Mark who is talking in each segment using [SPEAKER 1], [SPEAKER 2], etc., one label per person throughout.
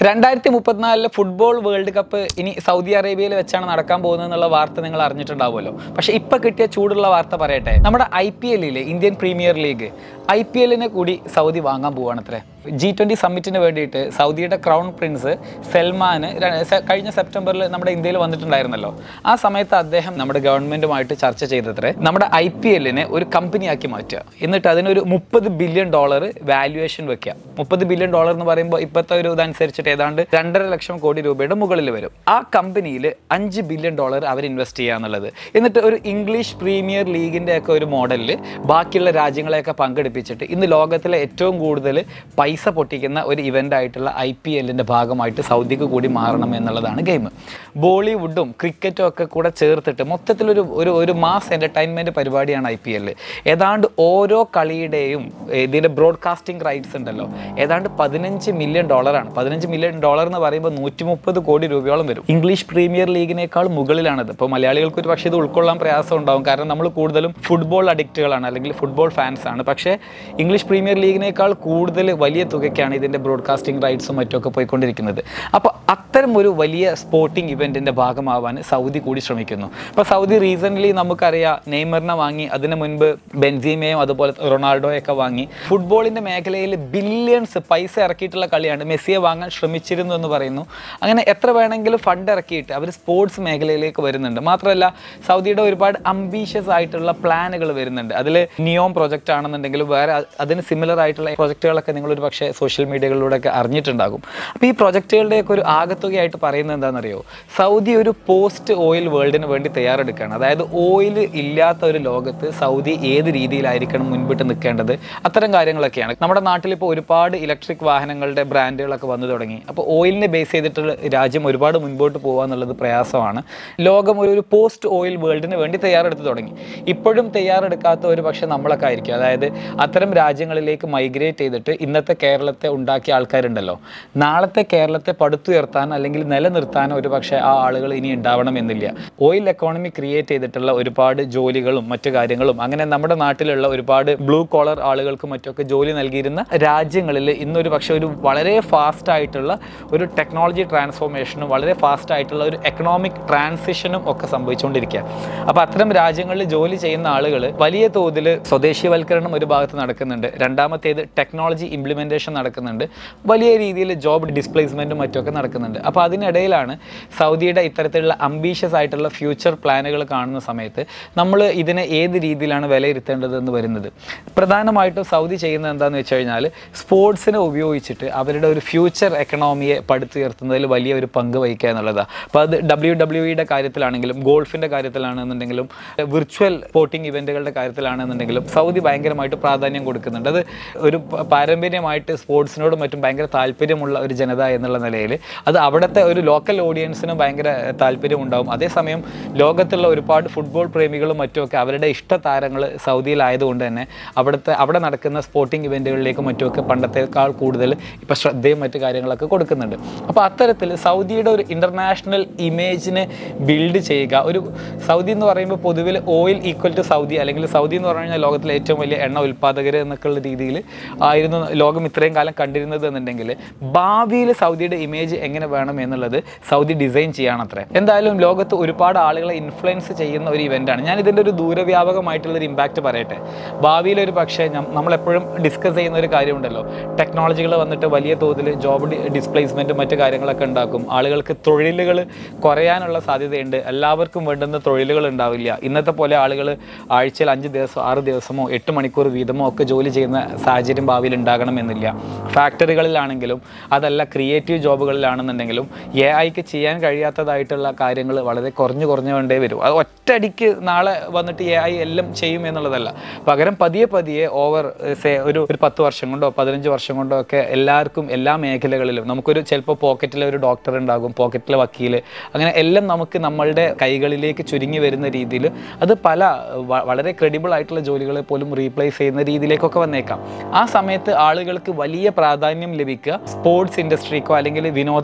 [SPEAKER 1] രണ്ടായിരത്തി മുപ്പത്തിനാലിലെ football world cup ഇനി സൗദി അറേബ്യയിൽ വെച്ചാണ് നടക്കാൻ പോകുന്നത് എന്നുള്ള വാർത്ത നിങ്ങൾ അറിഞ്ഞിട്ടുണ്ടാവുമല്ലോ പക്ഷെ ഇപ്പൊ കിട്ടിയ ചൂടുള്ള വാർത്ത പറയട്ടെ നമ്മുടെ ഐ പി എല്ലിലെ Indian Premier League I P എല്ലിനെ കൂടി സൗദി വാങ്ങാൻ പോവാണത്രേ ജി ട്വൻ്റി സമ്മിറ്റിന് വേണ്ടിയിട്ട് സൗദിയുടെ ക്രൗൺ പ്രിൻസ് സൽമാൻ ര- സെ- കഴിഞ്ഞ സെപ്റ്റംബറിൽ നമ്മുടെ ഇന്ത്യയിൽ വന്നിട്ടുണ്ടായിരുന്നല്ലോ ആ സമയത്ത് അദ്ദേഹം നമ്മുടെ ഗവൺമെൻറ്റുമായിട്ട് ചർച്ച ചെയ്തത്രേ നമ്മുടെ ഐ പി എല്ലിനെ ഒരു കമ്പനിയാക്കി മാറ്റുക എന്നിട്ട് അതിനൊരു മുപ്പത് ബില്യൺ ഡോളർ വാല്യുവേഷൻ വെക്കുക മുപ്പത് ബില്യൺ ഡോളർ എന്ന് പറയുമ്പോൾ ഇപ്പോഴത്തെ ഒരു ഇതനുസരിച്ചിട്ട് ഏതാണ്ട് രണ്ടര ലക്ഷം കോടി രൂപയുടെ മുകളിൽ വരും ആ കമ്പനിയിൽ അഞ്ച് ബില്യൺ ഡോളർ അവർ ഇൻവെസ്റ്റ് ചെയ്യുക എന്നുള്ളത് എന്നിട്ട് ഒരു ഇംഗ്ലീഷ് പ്രീമിയർ ലീഗിൻ്റെ ഒക്കെ ഒരു മോഡലിൽ ബാക്കിയുള്ള രാജ്യങ്ങളെയൊക്കെ പങ്കെടുപ്പിച്ചിട്ട് ഇന്ന് ലോകത്തിലെ ഏറ്റവും കൂടുതൽ പൈസ പൊട്ടിക്കുന്ന ഒരു ഇവൻ്റ് ആയിട്ടുള്ള ഐ പി എല്ലിൻ്റെ ഭാഗമായിട്ട് സൗദിക്ക് കൂടി മാറണം എന്നുള്ളതാണ് ഗെയിം ബോളിവുഡും ക്രിക്കറ്റും ഒക്കെ കൂടെ ചേർത്തിട്ട് മൊത്തത്തിലൊരു ഒരു ഒരു മാസ് എൻ്റർടൈൻമെൻറ്റ് പരിപാടിയാണ് ഐ പി എല്ലിൽ ഏതാണ്ട് ഓരോ കളിയുടെയും ഇതിൻ്റെ ബ്രോഡ്കാസ്റ്റിംഗ് റൈറ്റ്സ് ഉണ്ടല്ലോ ഏതാണ്ട് പതിനഞ്ച് മില്യൺ ഡോളറാണ് പതിനഞ്ച് മില്യൺ ഡോളർ എന്ന് പറയുമ്പോൾ നൂറ്റി മുപ്പത് കോടി രൂപയോളം വരും ഇംഗ്ലീഷ് പ്രീമിയർ ലീഗിനേക്കാൾ മുകളിലാണത് ഇപ്പോൾ മലയാളികൾക്ക് ഒരു പക്ഷേ ഇത് ഉൾക്കൊള്ളാൻ പ്രയാസം ഉണ്ടാവും കാരണം നമ്മൾ കൂടുതലും ഫുട്ബോൾ അഡിക്റ്റുകളാണ് അല്ലെങ്കിൽ ഫുട്ബോൾ ഫാൻസ് ആണ് പക്ഷേ ഇംഗ്ലീഷ് പ്രീമിയർ ലീഗിനേക്കാൾ കൂടുതൽ വലിയ തുകയ്ക്കാണ് ഇതിൻ്റെ ബ്രോഡ്കാസ്റ്റിംഗ് റൈറ്റ്സും മറ്റുമൊക്കെ പോയിക്കൊണ്ടിരിക്കുന്നത് അപ്പോൾ അത്തരം ഒരു വലിയ സ്പോർട്ടിംഗ് ഇവൻറ്റിൻ്റെ ഭാഗമാവാൻ സൗദി കൂടി ശ്രമിക്കുന്നു അപ്പോൾ സൗദി റീസെൻ്റ്ലി നമുക്കറിയാം നെയ്മറിനെ വാങ്ങി അതിന് മുൻപ് ബെൻസീമയും അതുപോലെ റൊണാൾഡോയൊക്കെ വാങ്ങി ഫുട്ബോളിൻ്റെ മേഖലയിൽ ബില്യൺസ് പൈസ ഇറക്കിയിട്ടുള്ള കളിയാണ് മെസ്സിയെ വാങ്ങാൻ ശ്രമിച്ചിരുന്നു എന്ന് പറയുന്നു അങ്ങനെ എത്ര വേണമെങ്കിലും ഫണ്ട് ഇറക്കിയിട്ട് അവർ സ്പോർട്സ് മേഖലയിലേക്ക് വരുന്നുണ്ട് മാത്രമല്ല സൗദിയുടെ ഒരുപാട് അംബീഷ്യസ് ആയിട്ടുള്ള പ്ലാനുകൾ വരുന്നുണ്ട് അതിൽ നിയോം പ്രൊജക്റ്റ് ആണെന്നുണ്ടെങ്കിൽ വേറെ അ- അതിന് സിമിലർ ആയിട്ടുള്ള പ്രൊജക്റ്റുകളൊക്കെ നിങ്ങൾ ഒരു പക്ഷേ സോഷ്യൽ മീഡിയകളിലൂടെ ഒക്കെ അറിഞ്ഞിട്ടുണ്ടാകും അപ്പോൾ ഈ പ്രൊജക്റ്റുകളുടെയൊക്കെ ഒരു ആകത്തുകയായിട്ട് പറയുന്നത് എന്താണെന്നറിയോ സൗദി ഒരു പോസ്റ്റ് ഓയിൽ വേൾഡിന് വേണ്ടി തയ്യാറെടുക്കുകയാണ് അതായത് ഓയിൽ ഇല്ലാത്ത ഒരു ലോകത്ത് സൗദി ഏത് രീതിയിലായിരിക്കണം മുൻപിട്ട് നിൽക്കേണ്ടത് അത്തരം കാര്യങ്ങളൊക്കെയാണ് നമ്മുടെ നാട്ടിൽ ഇപ്പോൾ ഒരുപാട് ഇലക്ട്രിക് വാഹനങ്ങളുടെ ബ്രാൻഡുകളൊക്കെ വന്നു തുടങ്ങി അപ്പോൾ ഓയിലിനെ ബേസ് ചെയ്തിട്ടുള്ള രാജ്യം ഒരുപാട് മുൻപോട്ട് പോകുക എന്നുള്ളത് പ്രയാസമാണ് ലോകം ഒരു ഒരു പോസ്റ്റ് ഓയിൽ വേൾഡിന് വേണ്ടി തയ്യാറെടുത്ത് തുടങ്ങി ഇപ്പോഴും തയ്യാറെടുക്കാത്ത ഒരു പക്ഷേ നമ്മളൊക്കെ ആയിരിക്കും അതായത് അത്തരം രാജ്യങ്ങളിലേക്ക് മൈഗ്രേറ്റ് ചെയ്തിട്ട് ഇന്നത്തെ കേരളത്തെ ഉണ്ടാക്കിയ ആൾക്കാരുണ്ടല്ലോ നാളത്തെ കേരളത്തെ പടുത്തുയർത്താൻ അല്ലെങ്കിൽ നിലനിർത്താനോ ഒരു പക്ഷേ ആ ആളുകൾ ഇനി ഉണ്ടാവണം എന്നില്ല ഓയിൽ എക്കോണമി ക്രിയേറ്റ് ചെയ്തിട്ടുള്ള ഒരുപാട് ജോലികളും മറ്റു കാര്യങ്ങളും അങ്ങനെ നമ്മുടെ നാട്ടിലുള്ള ഒരുപാട് ബ്ലൂ കോളർ ആളുകൾക്കും മറ്റൊക്കെ ജോലി നൽകിയിരുന്ന രാജ്യങ്ങളിൽ ഇന്നൊരു പക്ഷേ ഒരു വളരെ ഫാസ്റ്റ് ആയിട്ടുള്ള ഒരു ടെക്നോളജി ട്രാൻസ്ഫോർമേഷനും വളരെ ഫാസ്റ്റ് ആയിട്ടുള്ള ഒരു എക്കണോമിക് ട്രാൻസിഷനും ഒക്കെ സംഭവിച്ചുകൊണ്ടിരിക്കുക അപ്പോൾ അത്തരം രാജ്യങ്ങളിൽ ജോലി ചെയ്യുന്ന ആളുകൾ വലിയ തോതിൽ സ്വദേശീയവൽക്കരണം ഒരു ഭാഗത്ത് നടക്കുന്നുണ്ട് രണ്ടാമത്തേത് ടെക്നോളജി ഇംപ്ലിമെൻറ്റേഷൻ നടക്കുന്നുണ്ട് വലിയ രീതിയിൽ ജോബ് ഡിസ്പ്ലേസ്മെൻറ്റും മറ്റുമൊക്കെ നടക്കുന്നുണ്ട് അപ്പോൾ അതിനിടയിലാണ് സൗദിയുടെ ഇത്തരത്തിലുള്ള അംബീഷ്യസ് ആയിട്ടുള്ള ഫ്യൂച്ചർ പ്ലാനുകൾ കാണുന്ന സമയത്ത് നമ്മൾ ഇതിനെ ഏത് രീതിയിലാണ് വിലയിരുത്തേണ്ടതെന്ന് വരുന്നത് പ്രധാനമായിട്ടും സൗദി ചെയ്യുന്നത് എന്താണെന്ന് വെച്ച് കഴിഞ്ഞാൽ സ്പോർട്സിനെ ഉപയോഗിച്ചിട്ട് അവരുടെ ഒരു ഫ്യൂച്ചർ എക്കണോമിയെ പടുത്തുയർത്തുന്നതിൽ വലിയ ഒരു പങ്ക് വഹിക്കുക എന്നുള്ളതാണ് അപ്പോൾ അത് ഡബ്ല്യു ഡബ്ല്യു ഇയുടെ കാര്യത്തിലാണെങ്കിലും ഗോൾഫിൻ്റെ കാര്യത്തിലാണെന്നുണ്ടെങ്കിലും വിർച്വൽ സ്പോർട്ടിംഗ് ഇവൻറ്റുകളുടെ കാര്യത്തിലാണെന്നുണ്ടെങ്കിലും സൗദി ഭയങ്കരമായിട്ട് പ്രാധാന്യം കൊടുക്കുന്നുണ്ട് അത് ഒരു പ- പാരമ്പര്യമായിട്ട് സ്പോർട്സിനോടും മറ്റും ഭയങ്കര താല്പര്യമുള്ള ഒരു ജനത എന്നുള്ള നിലയിൽ അത് അവിടുത്തെ ഒരു ലോക്കൽ ഓഡിയൻസിനും ഭയങ്കര താല്പര്യം ഉണ്ടാവും അതേസമയം ലോകത്തുള്ള ഒരുപാട് ഫുട്ബോൾ പ്രേമികളും മറ്റുമൊക്കെ അവരുടെ ഇഷ്ട താരങ്ങൾ സൗദിയിലായതുകൊണ്ട് തന്നെ അവിടുത്തെ അവിടെ നടക്കുന്ന സ്പോർട്ടിംഗ് ഇവൻറ്റുകളിലേക്കും മറ്റുമൊക്കെ പണ്ടത്തേക്കാൾ കൂടുതൽ ഇപ്പോൾ ശ്രദ്ധയും മറ്റു കാര്യങ്ങളൊക്കെ കൊടുക്കുന്നുണ്ട് അപ്പോൾ അത്തരത്തിൽ സൗദിയുടെ ഒരു ഇൻ്റർനാഷണൽ ഇമേജിനെ ബിൽഡ് ചെയ്യുക ഒരു സൗദി എന്ന് പറയുമ്പോൾ പൊതുവിൽ ഓയിൽ ഈക്വൽ ടു സൗദി അല്ലെങ്കിൽ സൗദി എന്ന് പറഞ്ഞു കഴിഞ്ഞാൽ ലോകത്തിലെ ഏറ്റവും വലിയ എണ്ണ ഉൽപ്പാദകർ എന്നൊക്കെയുള്ള രീതിയിൽ ആയിരുന്നു ലോകം ഇത്രയും കാലം കണ്ടിരുന്നത് എന്നുണ്ടെങ്കിൽ ഭാവിയിൽ സൗദിയുടെ ഇമേജ് എങ്ങനെ വേണം എന്നുള്ളത് സൗദി ഡിസൈൻ ചെയ്യാണത്രേ എന്തായാലും ലോകത്ത് ഒരുപാട് ആളുകളെ ഇൻഫ്ലുവൻസ് ചെയ്യുന്ന ഒരു ഇവൻ്റാണ് ഞാൻ ഇതിൻ്റെ ഒരു ദൂരവ്യാപകമായിട്ടുള്ള ഒരു ഇമ്പാക്റ്റ് പറയട്ടെ ഭാവിയിൽ ഒരു പക്ഷേ ഞം- നമ്മളെപ്പോഴും ഡിസ്കസ് ചെയ്യുന്ന ഒരു കാര്യമുണ്ടല്ലോ ടെക്നോളജികൾ വന്നിട്ട് വലിയ തോതിൽ ജോബ് ഡിസ്പ്ലേസ്മെൻറ്റും മറ്റു കാര്യങ്ങളൊക്കെ ഉണ്ടാക്കും ആളുകൾക്ക് തൊഴിലുകൾ കുറയാനുള്ള സാധ്യതയുണ്ട് എല്ലാവർക്കും വേണ്ടുന്ന തൊഴിലുകൾ ഉണ്ടാവില്ല ഇന്നത്തെ പോലെ ആളുകൾ ആഴ്ചയിൽ അഞ്ച് ദിവസം ആറ് ദിവസമോ എട്ട് മണിക്കൂർ വീതമോ ഒക്കെ ജോലി ചെയ്യുന്ന സാഹചര്യം ഭാവിയിൽ ഉണ്ടാകണമെന്നില്ല ഫാക്ടറികളിലാണെങ്കിലും അതല്ല ക്രിയേറ്റീവ് ജോബുകളിലാണെന്നുണ്ടെങ്കിലും എ ഐക്ക് ചെയ്യാൻ കഴിയാത്തതായിട്ടുള്ള കാര്യങ്ങൾ വളരെ കുറഞ്ഞു കുറഞ്ഞു കൊണ്ടേ വരും അത് ഒറ്റയടിക്ക് നാളെ വന്നിട്ട് എ ഐ എല്ലാം ചെയ്യും എന്നുള്ളതല്ല പകരം പതിയെ പതിയെ ഓവർ സേ ഒരു ഒരു പത്ത് വർഷം കൊണ്ടോ പതിനഞ്ച് വർഷം കൊണ്ടോ ഒക്കെ എല്ലാവർക്കും എല്ലാ മേഖലകളിലും നമുക്കൊരു ചിലപ്പോൾ പോക്കറ്റിലെ ഒരു ഡോക്ടർ ഉണ്ടാകും പോക്കറ്റിലെ വക്കീൽ അങ്ങനെ എല്ലാം നമുക്ക് നമ്മളുടെ കൈകളിലേക്ക് ചുരുങ്ങി വരുന്ന രീതിയിൽ അത് പല വ- വളരെ ക്രെഡിബിൾ ആയിട്ടുള്ള ജോലികളെ പോലും റീപ്ലേസ് ചെയ്യുന്ന രീതിയിലേക്കൊക്കെ വന്നേക്കാം ആ സമയത്ത് ആളുകൾക്ക് വലിയ പ്രാധാന്യം ലഭിക്കുക സ്പോർട്സ് ഇൻഡസ്ട്രിക്കോ അല്ലെങ്കിൽ വിനോദ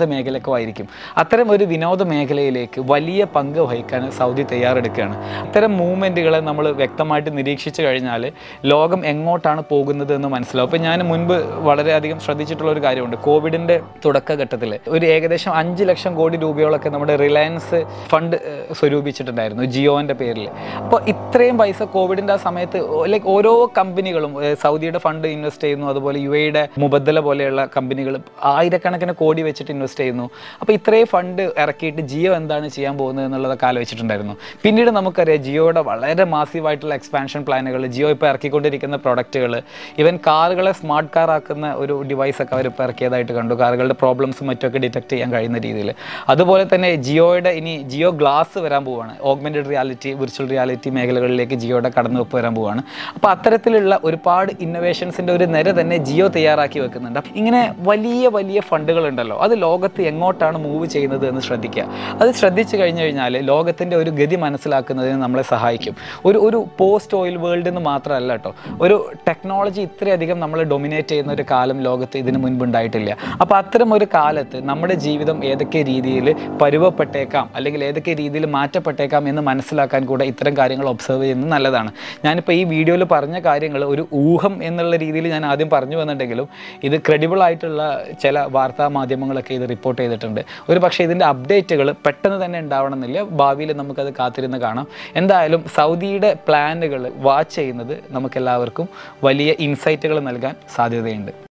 [SPEAKER 1] മേഖലക്കോ ആയിരിക്കും അത്തരം ഒരു വിനോദ മേഖലയിലേക്ക് വലിയ പങ്ക് വഹിക്കാൻ സൗദി തയ്യാറെടുക്കുകയാണ് ഇത്തരം മൂവ്മെൻറ്റുകളെ നമ്മൾ വ്യക്തമായിട്ട് നിരീക്ഷിച്ചു കഴിഞ്ഞാൽ ലോകം എങ്ങോട്ടാണ് പോകുന്നത് എന്ന് മനസ്സിലാവും അപ്പോൾ ഞാൻ മുൻപ് വളരെയധികം ശ്രദ്ധിച്ചിട്ടുള്ള ഒരു കാര്യമുണ്ട് കോവിഡിൻ്റെ തുടക്കഘട്ടത്തിൽ ഒരു ഏകദേശം അഞ്ച് ലക്ഷം കോടി രൂപയോളൊക്കെ നമ്മുടെ റിലയൻസ് ഫണ്ട് ഏഹ്, സ്വരൂപിച്ചിട്ടുണ്ടായിരുന്നു ജിയോൻ്റെ പേരിൽ അപ്പോൾ ഇത്രയും പൈസ കോവിഡിൻ്റെ ആ സമയത്ത് ലൈക്ക് ഓരോ കമ്പനികളും ഏഹ്, സൗദിയുടെ ഫണ്ട് ഇൻവെസ്റ്റ് ചെയ്യുന്നു അതുപോലെ യു എയുടെ മുബദ്ദല പോലെയുള്ള കമ്പനികൾ ആയിരക്കണക്കിന് കോടി വെച്ചിട്ട് ഇൻവെസ്റ്റ് ചെയ്യുന്നു അപ്പോൾ ഇത്രയും ഫണ്ട് ഇറക്കിയിട്ട് ജിയോ എന്താണ് ചെയ്യാൻ പോകുന്നത് എന്നുള്ളതൊക്കെ ആലോചിച്ചിട്ടുണ്ടായിരുന്നു പിന്നീട് നമുക്കറിയാം ജിയോയുടെ വളരെ മാസീവായിട്ടുള്ള എക്സ്പാൻഷൻ പ്ലാനുകൾ ജിയോ ഇപ്പോൾ ഇറക്കിക്കൊണ്ടിരിക്കുന്ന പ്രൊഡക്റ്റുകൾ ഈവൻ കാറുകളെ സ്മാർട്ട് കാർ ആക്കുന്ന ഒരു ഡിവൈസൊക്കെ അവർ ഇപ്പോൾ ഇറക്കിയതായിട്ട് കണ്ടു കാറുകളുടെ പ്രോബ്ലംസും മറ്റൊക്കെ ഡിറ്റക്ട് ചെയ്യാൻ കഴിയുന്ന രീതിയിൽ അതുപോലെ തന്നെ ജിയോയുടെ ഇനി ജിയോ ഗ്ലാസ് വരാൻ പോവുകയാണ് ഓഗ്മെൻറ്റഡ് റിയാലിറ്റി വിർച്വൽ റിയാലിറ്റി മേഖലകളിലേക്ക് ജിയോയുടെ കടന്നുവെപ്പ് വരാൻ പോവുകയാണ് അപ്പോൾ അത്തരത്തിലുള്ള ഒരുപാട് ഇന്നോവേഷൻസിൻ്റെ ഒരു നിര തന്നെ ജിയോ തയ്യാറാക്കി വെക്കുന്നുണ്ട് ഇങ്ങനെ വലിയ വലിയ ഫണ്ടുകളുണ്ടല്ലോ അത് ലോകത്ത് എങ്ങോട്ടാണ് മൂവ് ചെയ്യുന്നത് എന്ന് ശ്രദ്ധിക്കുക അത് ശ്രദ്ധിച്ചു കഴിഞ്ഞു കഴിഞ്ഞാൽ ലോകത്തിൻ്റെ ഒരു ഗതി മനസ്സിലാക്കുന്നതിന് നമ്മളെ സഹായിക്കും ഒരു ഒരു പോസ്റ്റ് ഓയിൽ വേൾഡ് എന്ന് മാത്രമല്ല കേട്ടോ ഒരു ടെക്നോളജി ഇത്രയധികം നമ്മൾ ഡൊമിനേറ്റ് ചെയ്യുന്ന ഒരു കാലം ലോകത്ത് ഇതിന് മുൻപ് ഉണ്ടായിട്ടില്ല അപ്പോൾ അത്തരം ഒരു കാലത്ത് നമ്മുടെ ജീവിതം ഏതൊക്കെ രീതിയിൽ പരുവപ്പെട്ടേക്കാം അല്ലെങ്കിൽ ഏതൊക്കെ രീതിയിൽ മാറ്റപ്പെട്ടേക്കാം എന്ന് മനസ്സിലാക്കാൻ കൂടെ ഇത്തരം കാര്യങ്ങൾ ഒബ്സർവ് ചെയ്യുന്നത് നല്ലതാണ് ഞാനിപ്പോൾ ഈ വീഡിയോയിൽ പറഞ്ഞ കാര്യങ്ങൾ ഒരു ഊഹം എന്നുള്ള രീതിയിൽ ഞാൻ ആദ്യം പറഞ്ഞു വന്നിട്ടുണ്ടെങ്കിലും ഇത് ക്രെഡിബിൾ ആയിട്ടുള്ള ചില വാർത്താ മാധ്യമങ്ങളൊക്കെ ഇത് റിപ്പോർട്ട് ചെയ്തിട്ടുണ്ട് ഒരു പക്ഷേ ഇതിൻ്റെ അപ്ഡേറ്റുകൾ പെട്ടെന്ന് തന്നെ ഉണ്ടാവണമെന്നില്ല ഭാവിയിൽ നമുക്കത് കാത്തിരുന്ന് കാണാം എന്തായാലും സൗദിയുടെ പ്ലാനുകൾ വാച്ച് ചെയ്യുന്നത് നമുക്കെല്ലാവർക്കും വലിയ ഇൻസൈറ്റുകൾ നൽകാൻ സാധ്യതയുണ്ട്